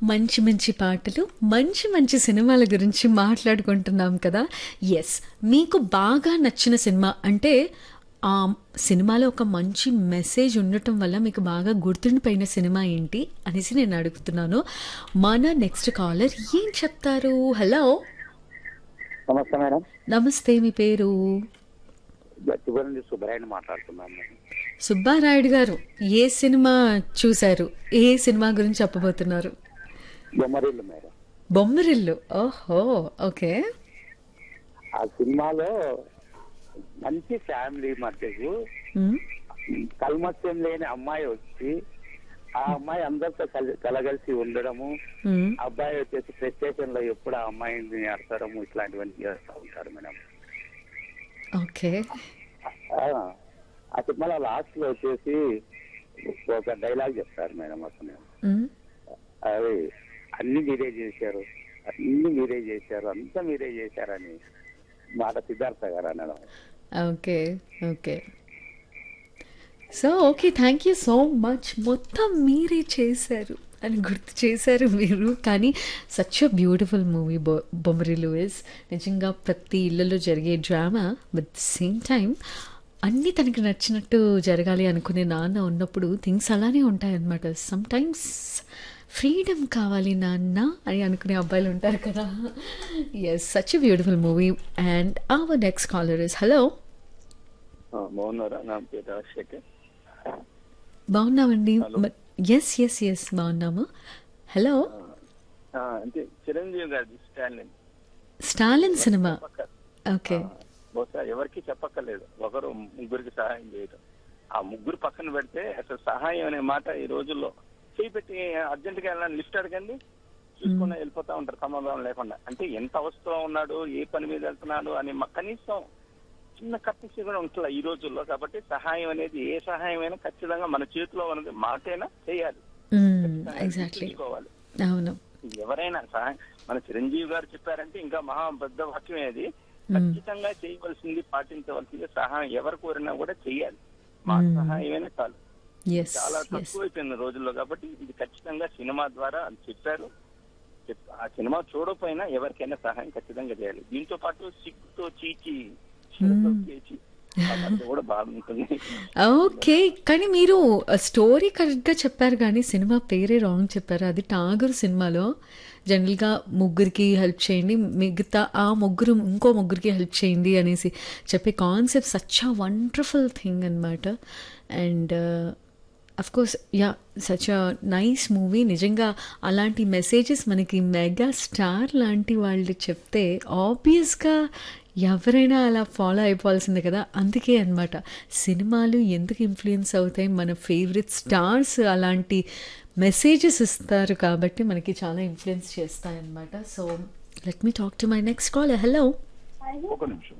మంచి మంచి పాటలు మంచి మంచి సినిమాల గురించి మాట్లాడుకుంటున్నాం కదా ఎస్ మీకు బాగా నచ్చిన సినిమా అంటే ఆ సినిమాలో ఒక మంచి మెసేజ్ ఉండటం వల్ల మీకు బాగా గుర్తుండిపోయిన సినిమా ఏంటి అనేసి నేను అడుగుతున్నాను మన నెక్స్ట్ కాలర్ ఏం చెప్తారు హలో నమస్తే మేడం నమస్తే మీ పేరు గచ్చిబోలి నుంచి సుబ్బరాయని మాట్లాడుతున్నాను మేడం సుబ్బారాయుడు గారు ఏ సినిమా చూశారు ఏ సినిమా గురించి చెప్పబోతున్నారు బొమ్మరిల్లు మేడం బొమ్మరిల్లు ఓహో ఓకే ఆ సినిమాలో మంచి ఫ్యామిలీ మధ్యకు మ్మ్. కల్మత్యం లేని అమ్మాయి వచ్చి ఆ అమ్మాయి అందరితో కలి కలగలిసి ఉండడము మ్మ్. అబ్బాయి వచ్చేసి ప్లే స్టేషన్ లో ఎప్పుడు ఆ అమ్మాయిని అడగడము ఇట్లాంటివన్నీ చేస్తూ ఉంటారు మేడం ఓకే ఆ, ఆ సినిమాలో లాస్ట్ లో వచ్చేసి ఒక డైలాగ్ చెప్తారు మేడం అతను మ్మ్. అది అన్ని మీరే చేశారు అన్ని మీరే చేశారు అంతా మీరే చేశారని మాట సిద్ధార్థ గారు అనడం okay okay so okay thank you so much మొత్తం మీరే చేశారు అని గుర్తు చేశారు మీరు కానీ సచ్ అ బ్యూటిఫుల్ మూవీ బొ బొమ్మరిలు ఇస్ నిజంగా ప్రతి ఇళ్ళలో జరిగే డ్రామా విత్ సేమ్ టైం అన్నీ తనకి నచ్చినట్టు జరగాలి అనుకునే నాన్న ఉన్నప్పుడు థింగ్స్ అలానే ఉంటాయన్నమాట సమ్ టైమ్స్ ఫ్రీడమ్ కావాలి నాన్న అని అనుకునే అబ్బాయిలు ఉంటారు కదా yes such a beautiful movie and our next caller is hello బాగున్నారా నా పేరు రాజశేఖర్ బాగున్నామండి ఎస్ ఎస్ ఎస్ బాగున్నాము హలో అంటే చిరంజీవి గారి స్టాండ్ స్టాలిన్ సినిమా ఓకే బహుశా ఎవరికి చెప్పక్కర్లేదు ఒకరు ముగ్గురికి సహాయం చేయడం ఆ ముగ్గురు పక్కన పెడితే అసలు సహాయం అనే మాట ఈ రోజుల్లో చేయి పెట్టి అర్జెంట్ గా వెళ్ళాలని లిఫ్ట్ అడగండి చూసుకుని వెళ్ళిపోతా ఉంటారు సమాధానం లేకుండా అంటే ఎంత అవసరం ఉన్నాడు ఏ పని మీద వెళ్తున్నాడు అని మా- కనీసం చిన్న కప్పిసి కూడా ఉంటుంది ఈ రోజుల్లో కాబట్టి సహాయం అనేది ఏ సహాయం అయినా ఖచ్చితంగా మన చేతిలో ఉన్నది మాటైనా చేయాలి ఎగ్జాక్ట్లీ చూసుకోవాలి అవును ఎవరైనా సహాయం మన చిరంజీవి గారు చెప్పారంటే ఇంకా మహా పెద్ద వాక్యమే అది ఖచ్చితంగా చేయవలసింది పాటించవలసింది సహాయం ఎవరు కోరినా కూడా చెయ్యాలి మా సహాయమైనా చాలు ఎస్ చాలా ఎస్ తక్కువ అయిపోయింది రోజుల్లో కాబట్టి ఇది ఖచ్చితంగా సినిమా ద్వారా అది చెప్పారు చెప్- ఆ సినిమా చూడకపోయినా ఎవరికైనా సహాయం ఖచ్చితంగా చేయాలి దీంతో పాటు సిగ్గుతో చీచి చెడుతో చేచి ఆ మధ్య కూడా బాగుంటుంది ఓకే కానీ మీరు స్టోరీ కరెక్ట్గా చెప్పారు కానీ సినిమా పేరే రాంగ్ చెప్పారు అది టాగర్ సినిమాలో జనరల్గా ముగ్గురికి హెల్ప్ చేయండి మిగతా ఆ ముగ్గురు ఇంకో ముగ్గురికి హెల్ప్ చేయండి అనేసి చెప్పే concept such a wonderful thing అనమాట and of course ya such a nice movie నిజంగా అలాంటి మెసేజెస్ మనకి మెగా స్టార్ లాంటి వాళ్ళు చెప్తే ఆబ్వియస్గా ఎవరైనా అలా ఫాలో అయిపోవాల్సిందే కదా అందుకే అన్నమాట సినిమాలు ఎందుకు ఇన్ఫ్లుయెన్స్ అవుతాయి మన ఫేవరెట్ స్టార్స్ అలాంటి మెసేజెస్ ఇస్తారు కాబట్టి మనకి చాలా ఇన్ఫ్లుయెన్స్ చేస్తాయి అన్నమాట so let me talk to my next call hello ఒక నిమిషం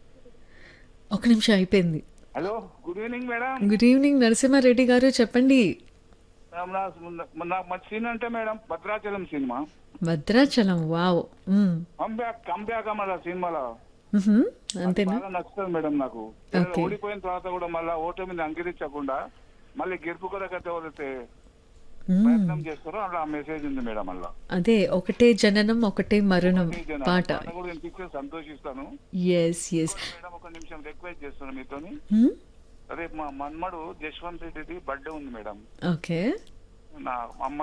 ఒక నిమిషం అయిపోయింది hello good evening madam good evening Narasimha Reddy garu చెప్పండి నాకు మంచి సీన్ అంటే madam Bhadrachalam cinema Bhadrachalam wow hmm. Comeback comeback మళ్ళా సినిమాలో మ్హూ. అంతేనా బాగా నచ్చుతుంది మేడం నాకు Okay. ఓడిపోయిన తర్వాత కూడా మళ్ళా ఓటమిని అంగీకరించకుండా మళ్ళీ గెలుపు కొరకైతే ఎవరైతే మ్మ్. ప్రయత్నం చేస్తారో అలా ఆ మెసేజ్ ఉంది మేడం అలా అదే ఒకటే జననం ఒకటే మరణం ఈ జనాలు. పాట పాట కూడా వినిపిస్తే సంతోషిస్తాను ఎస్ ఎస్ మేడం ఒక నిమిషం రిక్వెస్ట్ చేస్తాను మీతోని రేపు మా మన్మడు జశ్వంత్ రెడ్డిది బర్త్డే ఉంది మేడం ఓకే నా అమ్మ